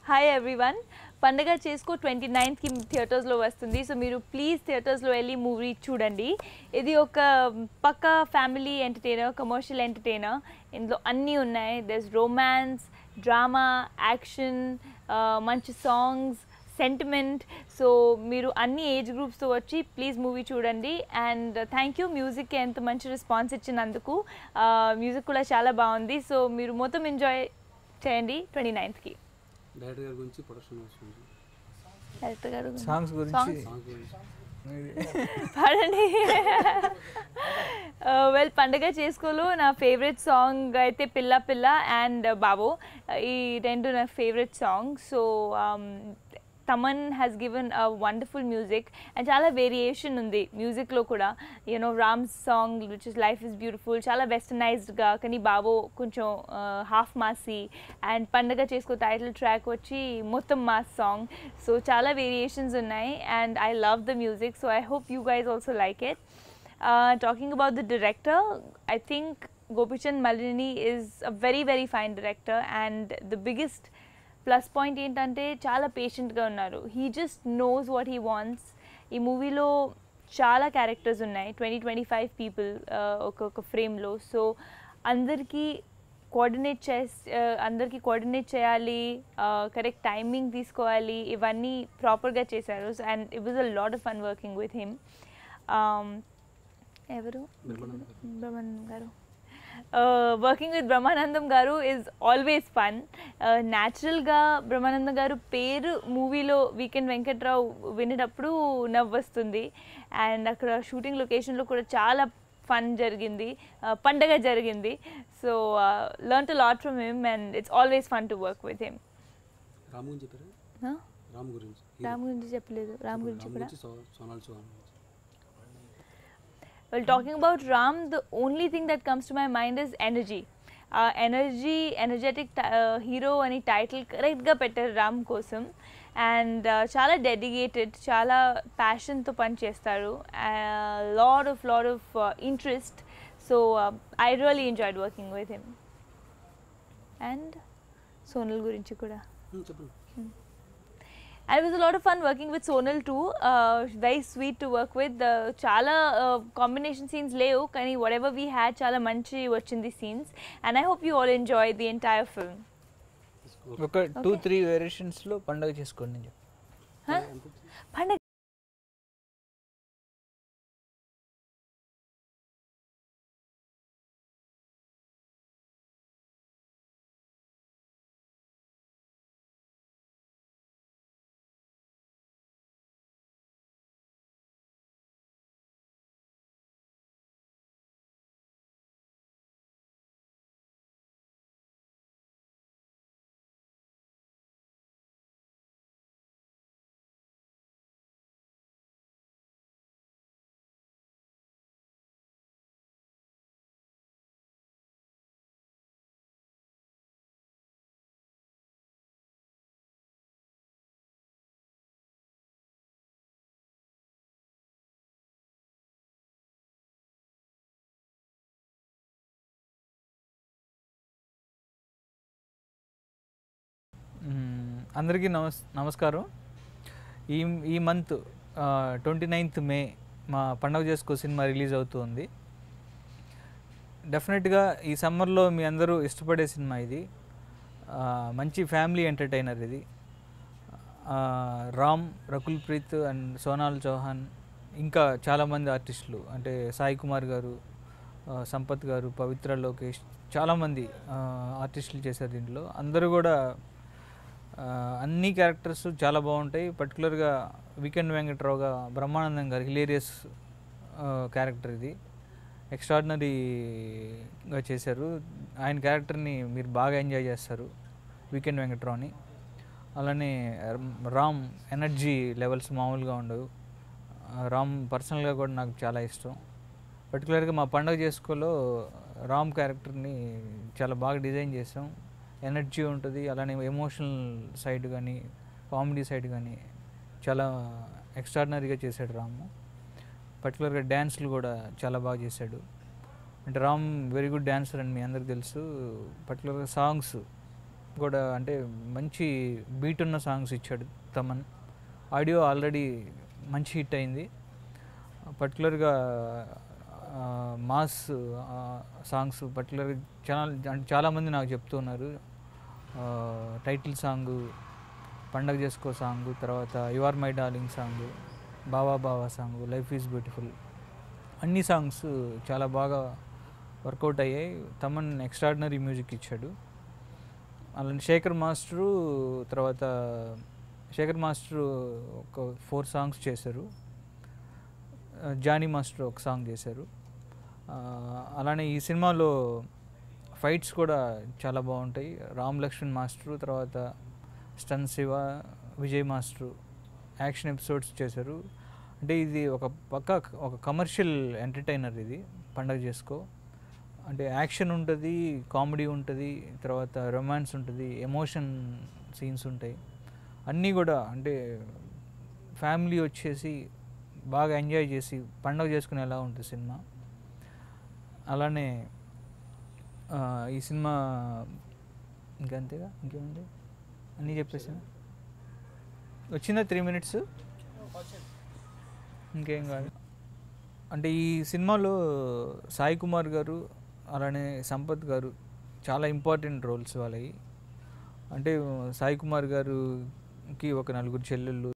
Hi everyone పండగ చేసుకో twenty నైన్త్కి థియేటర్స్లో వస్తుంది సో మీరు ప్లీజ్ థియేటర్స్లో వెళ్ళి మూవీ చూడండి ఇది ఒక పక్క ఫ్యామిలీ ఎంటర్టైనర్ కమర్షియల్ ఎంటర్టైనర్ ఇందులో అన్నీ ఉన్నాయి దెస్ రొమాన్స్ డ్రామా యాక్షన్ మంచి సాంగ్స్ సెంటిమెంట్ సో మీరు అన్ని ఏజ్ గ్రూప్స్తో వచ్చి ప్లీజ్ మూవీ చూడండి అండ్ థ్యాంక్ యూ మ్యూజిక్కి ఎంత మంచి రెస్పాన్స్ ఇచ్చినందుకు మ్యూజిక్ కూడా చాలా బాగుంది సో మీరు మొత్తం ఎంజాయ్ చేయండి ట్వంటీ నైన్త్కి డైరెక్టర్ గారి గురించి ప్రొడక్షన్ వస్తుంది డైరెక్టర్ గారు సాంగ్స్ గురించి Songs? సాంగ్ గురించి పాడండి వెల్ పండగ చేసుకోలో నా ఫేవరెట్ సాంగ్ అయితే పిల్ల పిల్ల అండ్ బాబో ఈ రెండు నా favourite song so Thaman has given a wonderful music and చాలా వేరియేషన్ ఉంది మ్యూజిక్లో కూడా you know Ram's song which is life is beautiful చాలా వెస్టర్నైజ్డ్గా కానీ బాబో కొంచెం హాఫ్ మాసి అండ్ పండగ చేసుకో టైటిల్ ట్రాక్ వచ్చి మొత్తం మాస్ సాంగ్ సో చాలా వేరియేషన్స్ ఉన్నాయి and I love the music so I hope you guys also like it talking about the director I think Gopichand Malineni is a very very fine director and the biggest plus point ఏంటంటే చాలా పేషెంట్గా ఉన్నారు he just knows what he wants ఈ మూవీలో చాలా characters ఉన్నాయి twenty twenty five people ఒక్కొక్క ఫ్రేమ్లో సో అందరికీ కోఆర్డినేట్ చేస్ అందరికీ కోఆర్డినేట్ చేయాలి కరెక్ట్ టైమింగ్ తీసుకోవాలి ఇవన్నీ ప్రాపర్గా చేశారు and it was a lot of fun working with him ఎవరు బ్రహ్మానందం గారు. బ్రహ్మానందం గారు వర్కింగ్ విత్ బ్రహ్మానందం గారు ఈజ్ ఆల్వేస్ ఫన్ న్యాచురల్గా బ్రహ్మానందం గారు పేరు మూవీలో వీకెండ్ వెంకట్రావు వినేటప్పుడు నవ్వు వస్తుంది అండ్ అక్కడ షూటింగ్ లొకేషన్లో కూడా చాలా ఫన్ జరిగింది uh, పండగ జరిగింది so learn to lot from him and it's always fun to work with him Ram గురించి చెప్పారా రామ్ గురించి హీరో. రామ్ గురించి చెప్పలేదు రామ్ గురించి రామ్ కూడా గురించి సో- సోనాల్ చౌహాన్ గురించి Well, talking about Ram, the only thing that comes to my mind is energy. Uh, energy, energetic uh, hero అని టైటిల్ కరెక్ట్గా పెట్టారు రామ్ కోసం అండ్ చాలా డెడికేటెడ్ చాలా ప్యాషన్తో పనిచేస్తారు lot of lot of interest so I really enjoyed working with him and Sonal గురించి కూడా హ్మ్, చెప్పండి And it was a lot of fun working with Sonal too. Uh, very sweet to work with. Uh, చాలా combination scenes లేవు కానీ whatever we had చాలా మంచి వచ్చింది scenes and I hope you all enjoy the entire film ఒక two three వేరియేషన్స్లో పండగ చేసుకోండి నేను చెప్తాను. పండగ మ్మ్. అందరికీ నమస్ నమస్కారం ఈ ఈ మంత్ ట్వంటీ నైన్త్ మే మా పండగ చేసుకో సినిమా రిలీజ్ అవుతుంది డెఫినెట్గా ఈ సమ్మర్లో మీ అందరూ ఇష్టపడే సినిమా ఇది ఆ, మంచి ఫ్యామిలీ ఎంటర్టైనర్ ఇది ఆ, రామ్ రకుల్ ప్రీత్ అండ్ సోనాల్ చౌహాన్ ఇంకా చాలామంది ఆర్టిస్టులు అంటే సాయి కుమార్ గారు ఆ, సంపత్ గారు పవిత్ర లోకేష్ చాలామంది ఆ, ఆర్టిస్టులు చేశారు దీంట్లో అందరూ కూడా ఆ, అన్ని క్యారెక్టర్స్ చాలా బాగుంటాయి పర్టికులర్గా వీకెండ్ వెంకట్రావుగా బ్రహ్మానందం గారు హిలేరియస్ క్యారెక్టర్ ఇది ఎక్స్ట్రాడినరీగా చేశారు ఆయన క్యారెక్టర్ని మీరు బాగా ఎంజాయ్ చేస్తారు వీకెండ్ వెంకట్రావుని అలానే రామ్ ఎనర్జీ లెవెల్స్ మామూలుగా ఉండవు ఆ, రామ్ పర్సనల్గా కూడా నాకు చాలా ఇష్టం పర్టికులర్గా మా పండగ చేసుకోలో రామ్ క్యారెక్టర్ని చాలా బాగా డిజైన్ చేసాం ఎనర్జీ ఉంటుంది అలానే ఎమోషనల్ సైడ్ కానీ కామెడీ సైడ్ కానీ చాలా ఎక్స్ట్రాడినరీగా చేశాడు రాము పర్టికులర్గా డ్యాన్స్లు కూడా చాలా బాగా చేశాడు అంటే రామ్ వెరీ గుడ్ డాన్సర్ అని మీ అందరికి తెలుసు పర్టికులర్గా సాంగ్స్ కూడా అంటే మంచి బీట్ ఉన్న సాంగ్స్ ఇచ్చాడు తమన్ ఆడియో ఆల్రెడీ మంచి హిట్ అయింది పర్టికులర్గా మాస్ సాంగ్స్ పర్టికులర్గా చాలా అంటే చాలామంది నాకు చెప్తున్నారు టైటిల్ సాంగ్ పండగ చేసుకో సాంగ్ తర్వాత you are my darling song బావా బావా సాంగ్ లైఫ్ ఈజ్ బ్యూటిఫుల్ అన్ని సాంగ్స్ చాలా బాగా వర్కౌట్ అయ్యాయి తమన్ ఎక్స్ట్రాడినరీ మ్యూజిక్ ఇచ్చాడు అలానే శేఖర్ మాస్టరు తర్వాత శేఖర్ మాస్టరు ఒక ఫోర్ సాంగ్స్ చేశారు ఆ, జానీ మాస్టర్ ఒక సాంగ్ చేశారు ఆ, అలానే ఈ సినిమాలో ఫైట్స్ కూడా చాలా బాగుంటాయి రామ్ లక్ష్మణ్ మాస్టరు తర్వాత stun Siva Vijay master action episodes చేశారు అంటే ఇది ఒక పక్క ఒక కమర్షియల్ ఎంటర్టైనర్ ఇది పండగ చేసుకో అంటే యాక్షన్ ఉంటుంది కామెడీ ఉంటుంది తర్వాత రొమాన్స్ ఉంటుంది ఎమోషన్ సీన్స్ ఉంటాయి అన్నీ కూడా అంటే ఫ్యామిలీ వచ్చేసి బాగా ఎంజాయ్ చేసి పండగ చేసుకునేలా ఉంటుంది సినిమా అలానే ఆ, ఈ సినిమా ఇంకంతేగా ఇంకేముంది అన్నీ చెప్పేసా వచ్చిందా త్రీ మినిట్స్ ఇంకేం కాదు అంటే ఈ సినిమాలో సాయి కుమార్ గారు అలానే సంపత్ గారు చాలా ఇంపార్టెంట్ రోల్స్ వాళ్ళవి అంటే సాయి కుమార్ గారుకి ఒక నలుగురు చెల్లెళ్ళు